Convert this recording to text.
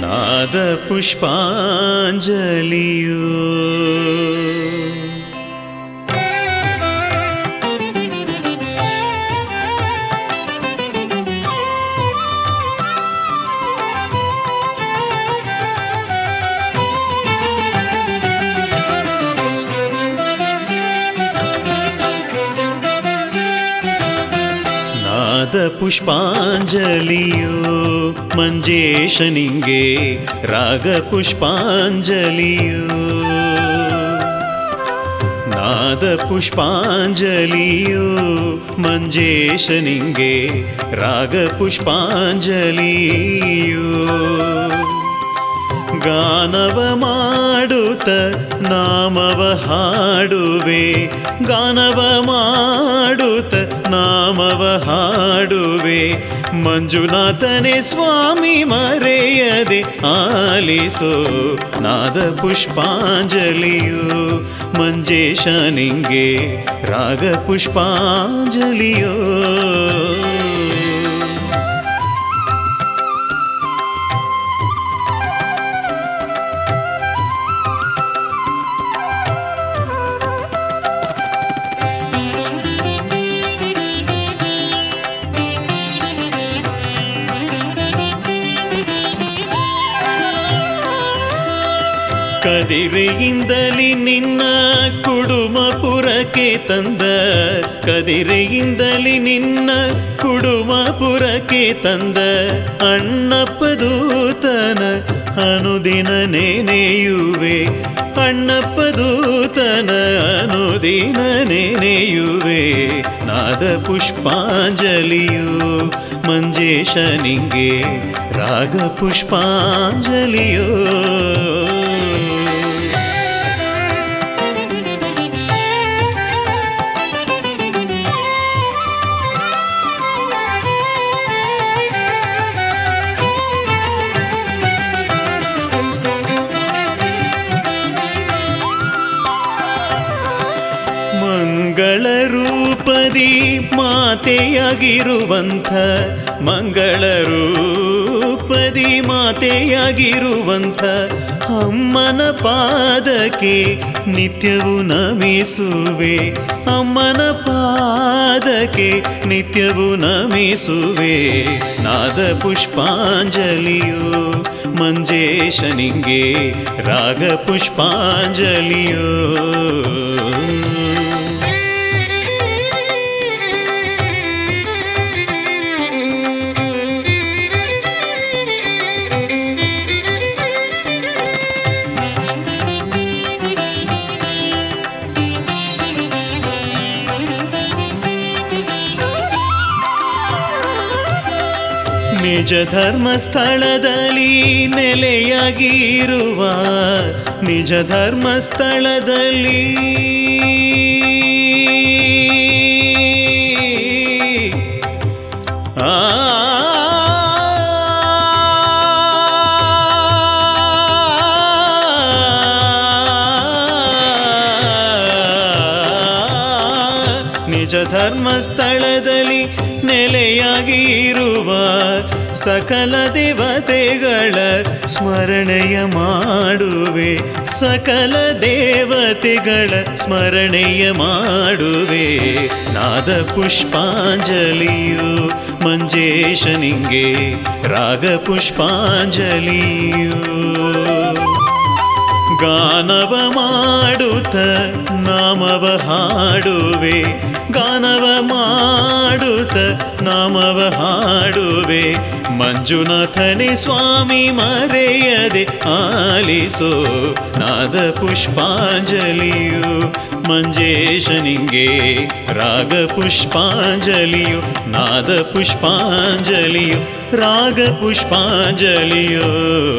ನಾದ ಪುಷ್ಪಾಂಜಲಿಯು ನಾದ ಪುಷ್ಪಾಂಜಲಿಯು ಮಂಜೇಶನಿಂಗೆ ರಾಗ ಪುಷ್ಪಾಂಜಲಿಯು ನಾದ ಪುಷ್ಪಾಂಜಲಿಯು ಮಂಜೇಶನಿಂಗೆ ರಾಗ ಪುಷ್ಪಾಂಜಲಿಯು ಗಾನವ ಮಾಡುತ್ತ ನಾಮವ ಹಾಡುವೆ ಗಾನವ ಮಾಡುತ್ತ ನಾಮವ ಹಾಡುವೆ ಮಂಜುನಾಥನೇ ಸ್ವಾಮಿ ಮರೆಯದೆ ಆಲಿಸೋ ನಾದ ಪುಷ್ಪಾಂಜಲಿಯು ಮಂಜೇಶನಿಂಗೆ ರಾಗ ಪುಷ್ಪಾಂಜಲಿಯೋ ಕದಿರೆಯಿಂದಲಿ ನಿನ್ನ ಕುಡುಮಪುರಕ್ಕೆ ತಂದ ಕದಿರೆಯಿಂದಲಿ ನಿನ್ನ ಕುಡುಮಪುರಕ್ಕೆ ತಂದ ಅಣ್ಣಪ್ಪದೂತನ ಅನುದಿನ ನೆನೆಯುವೆ ಅಣ್ಣಪ್ಪದೂತನ ಅನುದಿನ ನೆನೆಯುವೆ ನಾದ ಪುಷ್ಪಾಂಜಲಿಯು ಮಂಜೇಶನಿಂಗೆ ರಾಗ ಪುಷ್ಪಾಂಜಲಿಯೋ ಮಂಗಳ ರೂಪದಿ ಮಾತೆಯಾಗಿರುವಂಥ ಮಂಗಳ ರೂಪದಿ ಮಾತೆಯಾಗಿರುವಂಥ ಅಮ್ಮನ ಪಾದಕ್ಕೆ ನಿತ್ಯವೂ ನಮಿಸುವೆ ಅಮ್ಮನ ಪಾದಕ್ಕೆ ನಿತ್ಯವೂ ನಮಿಸುವೆ ನಾದ ಪುಷ್ಪಾಂಜಲಿಯು ಮಂಜೇಶನಿಂಗೆ ರಾಗ ಪುಷ್ಪಾಂಜಲಿಯೋ ನಿಜ ಧರ್ಮಸ್ಥಳದಲ್ಲಿ ನೆಲೆಯಾಗಿರುವ ನಿಜ ಧರ್ಮಸ್ಥಳದಲ್ಲಿ ಆ ನಿಜ ಧರ್ಮಸ್ಥಳದಲ್ಲಿ ನೆಲೆಯಾಗಿರುವ ಸಕಲ ದೇವತೆಗಳ ಸ್ಮರಣೆಯ ಮಾಡುವೆ ಸಕಲ ದೇವತೆಗಳ ಸ್ಮರಣೆಯ ಮಾಡುವೆ ನಾದ ಪುಷ್ಪಾಂಜಲಿಯು ಮಂಜೇಶನಿಂಗೆ ರಾಗ ಪುಷ್ಪಾಂಜಲಿಯು ಗಾನವ ಮಾಡುತ್ತ ನಾಮವ ಹಾಡುವೆ ಗಾನವ ಮಾಡುತ್ತ ನಾಮವ ಹಾಡುವೆ ಮಂಜುನಾಥನೇ ಸ್ವಾಮಿ ಮರೆಯದೆ ಆಲಿಸೋ ನಾದ ಪುಷ್ಪಾಂಜಲಿಯು ಮಂಜೇಶನಿಂಗೆ ರಾಗ ಪುಷ್ಪಾಂಜಲಿಯು ನಾದ ಪುಷ್ಪಾಂಜಲಿಯು ರಾಗ ಪುಷ್ಪಾಂಜಲಿಯೋ